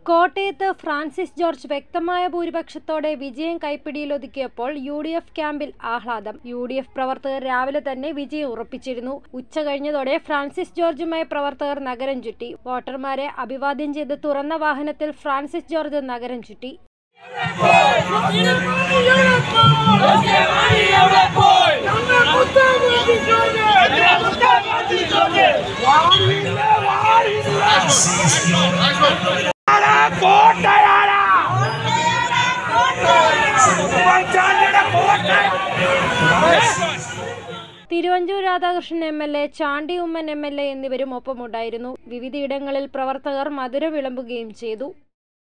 കോട്ടയത്ത് Francis George വ്യക്തമായ ഭൂരിപക്ഷത്തോടെ വിജയം കൈപ്പിടിയിലൊതുക്കിയപ്പോൾ യു ഡി എഫ് ക്യാമ്പിൽ ആഹ്ലാദം യു ഡി എഫ് പ്രവർത്തകർ രാവിലെ തന്നെ വിജയം ഉറപ്പിച്ചിരുന്നു ഉച്ച കഴിഞ്ഞതോടെ ഫ്രാൻസിസ് ജോർജുമായി പ്രവർത്തകർ നഗരം ചുറ്റി വോട്ടർമാരെ അഭിവാദ്യം ചെയ്ത് തുറന്ന വാഹനത്തിൽ ഫ്രാൻസിസ് ജോർജ് നഗരം ചുറ്റി കോട്ടയാടാ ഉമ്മൻചാണ്ടിയുടെ കോട്ട Thiruvanchoor Radhakrishnan M L A Chandy Oommen M L A എന്നിവരും ഒപ്പമുണ്ടായിരുന്നു വിവിധയിടങ്ങളിൽ പ്രവർത്തകർ മധുരം വിളമ്പുകയും ചെയ്തു